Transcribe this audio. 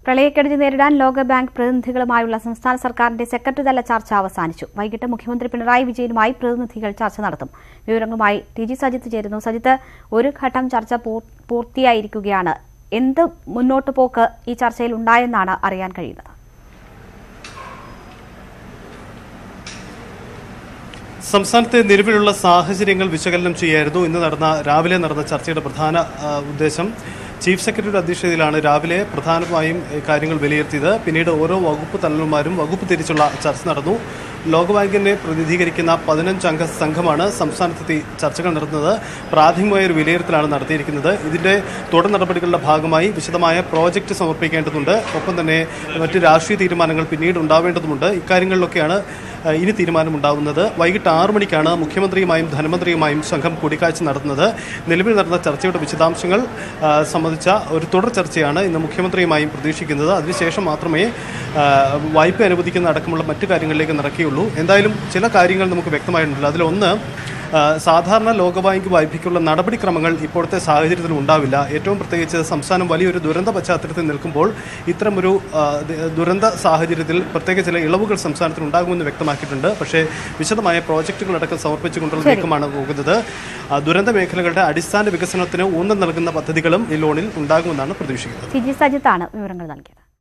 പ്രളയക്കെടുതി നേരിടാൻ ലോകബാങ്ക് പ്രതിനിധികളുമായുള്ള സംസ്ഥാന സർക്കാരിന്റെ സെക്രട്ടറിതല ചർച്ച അവസാനിച്ചു വൈകിട്ട് മുഖ്യമന്ത്രി പിണറായി വിജയനുമായി പ്രതിനിധികൾ ചർച്ച നടത്തും വിവരങ്ങളുമായി ടി ജി സജിത്ത് ചേരുന്നു സജിത്ത് ഒരു ഘട്ടം ചർച്ച പൂർ- പൂർത്തിയായിരിക്കുകയാണ് എന്ത് മുന്നോട്ട് പോക്ക് ഈ ചർച്ചയിൽ ഉണ്ടായെന്നാണ് അറിയാൻ കഴിയുന്നത് സംസ്ഥാനത്തെ നിലവിലുള്ള സാഹചര്യങ്ങൾ വിശകലനം ചെയ്യായിരുന്നു ഇന്ന് നടന്ന രാവിലെ നടന്ന ചർച്ചയുടെ പ്രധാന ആ, ഉദ്ദേശം ചീഫ് സെക്രട്ടറിയുടെ അധ്യക്ഷതയിലാണ് രാവിലെ പ്രധാനമായും ഈ കാര്യങ്ങൾ വിലയിരുത്തിയത് പിന്നീട് ഓരോ വകുപ്പ് തലവന്മാരും വകുപ്പ് തിരിച്ചുള്ള ചർച്ച നടന്നു ലോകബാങ്കിനെ പ്രതിനിധീകരിക്കുന്ന പതിനഞ്ചംഗ സംഘമാണ് സംസ്ഥാനത്തെത്തി ചർച്ചകൾ നടത്തുന്നത് പ്രാഥമികമായ ഒരു വിലയിരുത്തലാണ് നടത്തിയിരിക്കുന്നത് ഇതിന്റെ തുടർ നടപടികളുടെ ഭാഗമായി വിശദമായ പ്രോജക്റ്റ് സമർപ്പിക്കേണ്ടതുണ്ട് ഒപ്പം തന്നെ മറ്റ് രാഷ്ട്രീയ തീരുമാനങ്ങൾ പിന്നീട് ഉണ്ടാവേണ്ടതുണ്ട് ഇക്കാര്യങ്ങളിലൊക്കെയാണ് ഏഹ് ഇനി തീരുമാനമുണ്ടാവുന്നത് വൈകിട്ട് ആറു മണിക്കാണ് മുഖ്യമന്ത്രിയുമായും ധനമന്ത്രിയുമായും സംഘം കൂടിക്കാഴ്ച നടത്തുന്നത് നിലവിൽ നടന്ന ചർച്ചയുടെ വിശദാംശങ്ങൾ ആ, സംബന്ധിച്ച ഒരു തുടർ ചർച്ചയാണ് ഇന്ന് മുഖ്യമന്ത്രിയുമായും പ്രതീക്ഷിക്കുന്നത് അതിനുശേഷം മാത്രമേ ആ, വായ്പ അനുവദിക്കുന്ന അടക്കമുള്ള മറ്റു കാര്യങ്ങളിലേക്ക് നടക്കുകയുള്ളൂ എന്തായാലും ചില കാര്യങ്ങൾ നമുക്ക് വ്യക്തമായിട്ടുണ്ട് അതിലൊന്ന് ആ, സാധാരണ ലോകബാങ്ക് വായ്പയ്ക്കുള്ള നടപടിക്രമങ്ങൾ ഇപ്പോഴത്തെ സാഹചര്യത്തിൽ ഉണ്ടാവില്ല ഏറ്റവും പ്രത്യേകിച്ച് സംസ്ഥാനം വലിയൊരു ദുരന്ത പശ്ചാത്തലത്തിൽ നിൽക്കുമ്പോൾ ഇത്തരമൊരു ആ, ദ- ദുരന്ത സാഹചര്യത്തിൽ പ്രത്യേക ചില ഇളവുകൾ സംസ്ഥാനത്തിന് ഉണ്ടാകുമെന്ന് വ്യക്തമാക്കിയിട്ടുണ്ട് പക്ഷേ വിശദമായ പ്രോജക്റ്റുകളടക്കം സമർപ്പിച്ചുകൊണ്ടുള്ള നീക്കമാണ് പോകുന്നത് ആ, ദുരന്ത മേഖലകളുടെ അടിസ്ഥാന വികസനത്തിന് ഊന്നൽ നൽകുന്ന പദ്ധതികളും ഈ ലോണിൽ ഉണ്ടാകുമെന്നാണ് പ്രതീക്ഷിക്കുന്നത് ടി ജി സജിത്താണ് വിവരങ്ങൾ നൽകിയത്